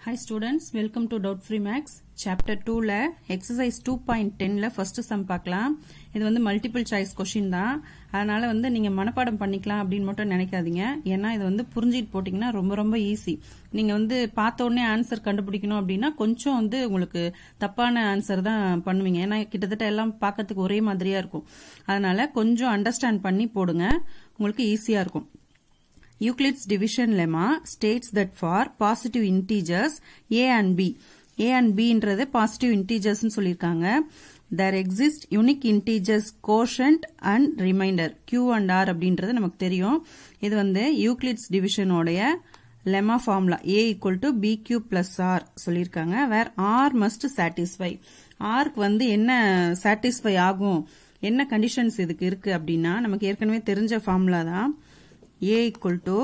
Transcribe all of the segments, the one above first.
Hi students, welcome to Doubt Free Max. Chapter 2ல exercise 2.10ல first sum பார்க்கலாம். இது வந்து multiple choice question தான். அதனால வந்து நீங்க மனப்பாடம் பண்ணிக்கலாம் அப்படின்னு மட்டும் நினைக்காதீங்க. ஏன்னா இது வந்து புரிஞ்சிட்டு போட்டீங்கன்னா ரொம்ப ரொம்ப ஈஸி. நீங்க வந்து பார்த்த உடனே ஆன்சர் கண்டுபிடிக்கணும் அப்படின்னா கொஞ்சம் வந்து உங்களுக்கு தப்பான ஆன்சர் தான் பண்ணுவீங்க. ஏன்னா கிட்டத்தட்ட எல்லாம் பார்க்கறதுக்கு ஒரே மாதிரியா இருக்கும். அதனால கொஞ்சம் அண்டர்ஸ்டாண்ட் பண்ணி போடுங்க. உங்களுக்கு ஈஸியா இருக்கும். Euclid's division lemma states that for positive integers a and b a and b ன்றது positive integers னு சொல்லிருக்காங்க there exist unique integers quotient and remainder q and r அப்படின்றது நமக்கு தெரியும் இது வந்து Euclid's division உடைய lemma formula a equal to bq plus r சொல்லிருக்காங்க where r must satisfy r க்கு வந்து என்ன satisfy ஆகும் என்ன கண்டிஷன்ஸ் இதுக்கு இருக்கு அப்படின்னா நமக்கு ஏற்கனவே தெரிஞ்ச ஃபார்முலா தான் a equal to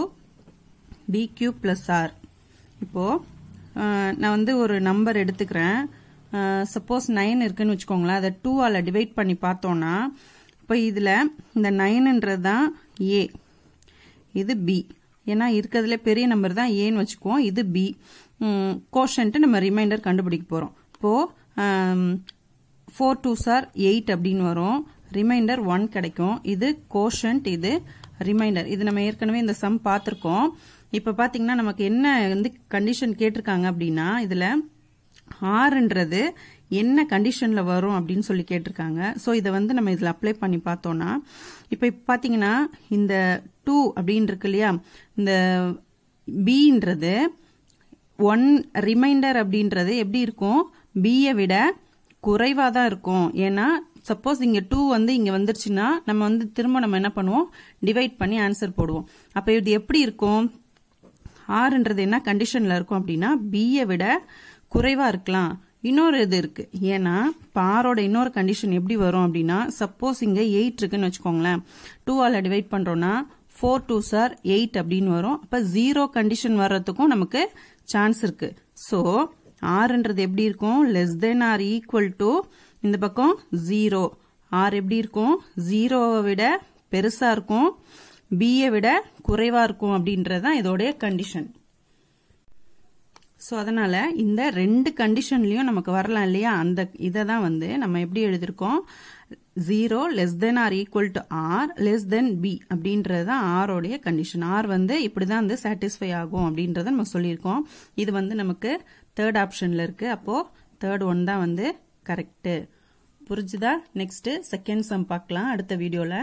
bq plus r இப்போ அஹ், நான் வந்து ஒரு நம்பர் எடுத்துக்கிறேன் சப்போஸ் நைன் இருக்குன்னு வச்சுக்கோங்களேன் அதை டூ ஆல டிவைட் பண்ணி பார்த்தோம்னா இப்போ இதில் இந்த நைனுன்றது தான் ஏ இது பி ஏன்னா இருக்கிறதுல பெரிய நம்பர் தான் ஏன்னு வச்சுக்குவோம் இது பி கோஷன்ட்டு நம்ம ரிமைண்டர் கண்டுபிடிக்க போகிறோம் இப்போது ஃபோர் டூ சார் எயிட் அப்படின்னு வரும் ரிமைண்டர் ஒன் கிடைக்கும் இது கோஷன்ட் இது ரிமைண்டர் இது நம்ம ஏற்கனவே இந்த சம் பார்த்துருக்கோம் இப்போ பார்த்தீங்கன்னா நமக்கு என்ன வந்து கண்டிஷன் கேட்டிருக்காங்க அப்படின்னா இதில் ஆறுன்றது என்ன கண்டிஷன்ல வரும் அப்படின்னு சொல்லி கேட்டிருக்காங்க ஸோ இதை வந்து நம்ம இதில் அப்ளை பண்ணி பார்த்தோம்னா இப்போ இப்போ பார்த்தீங்கன்னா இந்த டூ அப்படின்னு இருக்கு இல்லையா இந்த பின்றது ஒன் ரிமைண்டர் அப்படின்றது எப்படி இருக்கும் பியை விட குறைவா தான் இருக்கும் ஏன்னா சப்போஸ் இங்க டூ வந்து இங்க வந்துருச்சுன்னா நம்ம வந்து திரும்ப நம்ம என்ன பண்ணுவோம் டிவைட் பண்ணி ஆன்சர் போடுவோம் அப்ப இது எப்படி இருக்கும் ஆறுன்றது என்ன கண்டிஷன்ல இருக்கும் அப்படின்னா பியை விட குறைவா இருக்கலாம் இன்னொரு இது இருக்கு ஏன்னா இப்போ ஆரோட இன்னொரு கண்டிஷன் எப்படி வரும் அப்படின்னா சப்போஸ் இங்க எயிட் இருக்குன்னு வச்சுக்கோங்களேன் டூ ஆல டிவைட் பண்றோம்னா ஃபோர் டூ சார் எயிட் அப்படின்னு வரும் அப்ப ஜீரோ கண்டிஷன் வர்றதுக்கும் நமக்கு சான்ஸ் இருக்கு ஸோ ஆறுன்றது எப்படி இருக்கும் less than or equal to இந்த பக்கம் ஜீரோ ஆர் எப்படி இருக்கும் ஜீரோவை விட பெருசா இருக்கும் பியை விட குறைவா இருக்கும் அப்படின்றது தான் இதோடைய கண்டிஷன் ஸோ அதனால இந்த ரெண்டு கண்டிஷன்லயும் நமக்கு வரலாம் இல்லையா அந்த இதை தான் வந்து நம்ம எப்படி எழுதியிருக்கோம் zero less than or equal to R less than b அப்படின்றது தான் ஆரோடைய கண்டிஷன் ஆர் வந்து இப்படிதான் வந்து சாட்டிஸ்ஃபை ஆகும் அப்படின்றத நம்ம சொல்லியிருக்கோம் இது வந்து நமக்கு தேர்ட் ஆப்ஷன்ல இருக்கு அப்போ தேர்ட் ஒன் தான் வந்து கரெக்ட் புரிஞ்சுதா நெக்ஸ்ட் செகண்ட் சம் பார்க்கலாம் அடுத்த வீடியோல